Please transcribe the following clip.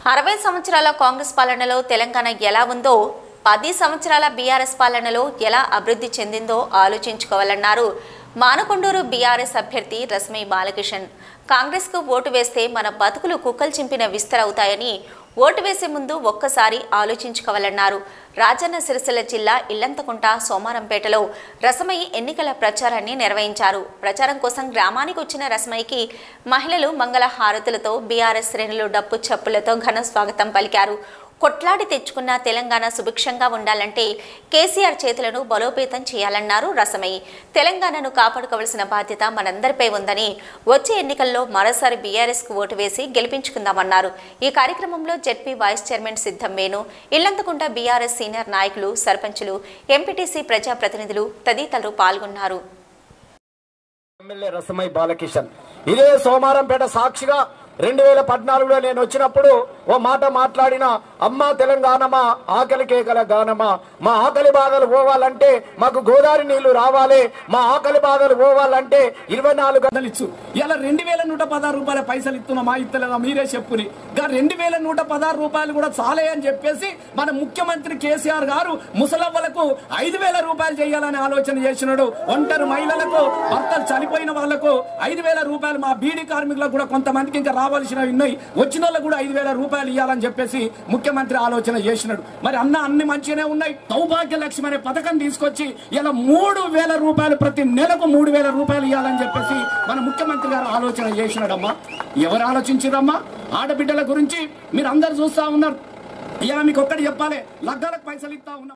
అరవై సంవత్సరాల కాంగ్రెస్ పాలనలో తెలంగాణ ఎలా ఉందో పది సంవత్సరాల బీఆర్ఎస్ పాలనలో ఎలా అభివృద్ధి చెందిందో ఆలోచించుకోవాలన్నారు మానకొండూరు బీఆర్ఎస్ అభ్యర్థి రశ్మి బాలకిషన్ కాంగ్రెస్కు ఓటు వేస్తే మన బతుకులు కుక్కలు చింపిన విస్తరవుతాయని ఓటు వేసే ముందు ఒక్కసారి ఆలోచించుకోవాలన్నారు రాజన్న సిరిసిల్ల జిల్లా ఇల్లంతకుంట సోమారంపేటలో రసమయి ఎన్నికల ప్రచారాన్ని నిర్వహించారు ప్రచారం కోసం గ్రామానికి వచ్చిన రసమయికి మహిళలు మంగళ హారతులతో బీఆర్ఎస్ శ్రేణులు డప్పు చప్పులతో ఘన స్వాగతం పలికారు కొట్లాడి తెచ్చుకున్న తెలంగాణ సుభిక్షంగా ఉండాలంటే కేసీఆర్ చేతులను బలోపేతం చేయాలన్నారు రసమయ్య తెలంగాణను కాపాడుకోవాల్సిన బాధ్యత మనందరిపై ఉందని వచ్చే ఎన్నికల్లో మరోసారి బీఆర్ఎస్ కు ఓటు వేసి గెలిపించుకుందామన్నారు ఈ కార్యక్రమంలో జెడ్పీ వైస్ చైర్మన్ సిద్ధం వేణు ఇల్లంతకుంట బీఆర్ఎస్ సీనియర్ నాయకులు సర్పంచులు ఎంపీటీసీ ప్రజాప్రతినిధులు తదితరులు పాల్గొన్నారు ఎమ్మెల్యే రసమై బాలకిషన్ ఇదే సోమారంపేట సాక్షిగా రెండు వేల పద్నాలుగులో నేను వచ్చినప్పుడు ఓ మాట మాట్లాడిన అమ్మా తెలంగాణమా ఆకలి కేకల గానమా మా ఆకలి బాధలు పోవాలంటే మాకు గోదావరి నీళ్లు రావాలి మా ఆకలి బాధలు పోవాలంటే ఇరవై నాలుగు గంటలు ఇచ్చు ఇలా రెండు వేల నూట పదహారు రూపాయల పైసలు ఇస్తున్నామా ఇస్తలేదా మీరే చెప్పుని ఇంకా రెండు వేల నూట పదహారు రూపాయలు కూడా చాలే అని చెప్పేసి మన ముఖ్యమంత్రి కేసీఆర్ గారు ముసలవ్వలకు ఐదు వేల రూపాయలు చేయాలని ఆలోచన చేసినాడు ఒంటరి మహిళలకు భర్తలు చనిపోయిన వాళ్లకు ఐదు వేల రూపాయలు మా బీడీ కార్మికులకు కూడా కొంతమందికి ఇంకా రావాల్సినవి ఉన్నాయి వచ్చిన వాళ్ళకు కూడా ఐదు వేల రూపాయలు ఇవ్వాలని చెప్పేసి ముఖ్యమంత్రి ఆలోచన చేసినాడు మరి అన్న అన్ని మంచిగానే ఉన్నాయి సౌభాగ్య లక్ష్యం అనే పథకం తీసుకొచ్చి ఇలా మూడు వేల రూపాయలు ప్రతి నెలకు మూడు వేల రూపాయలు ఇవ్వాలని చెప్పేసి మన ముఖ్యమంత్రి గారు ఆలోచన చేసినాడమ్మా ఎవరు ఆలోచించారమ్మా ఆడబిడ్డల గురించి మీరు అందరు చూస్తా ఉన్నారు ఇలా మీకు ఒక్కటి చెప్పాలి లగ్గాలకు పైసలు ఇస్తా ఉన్నారు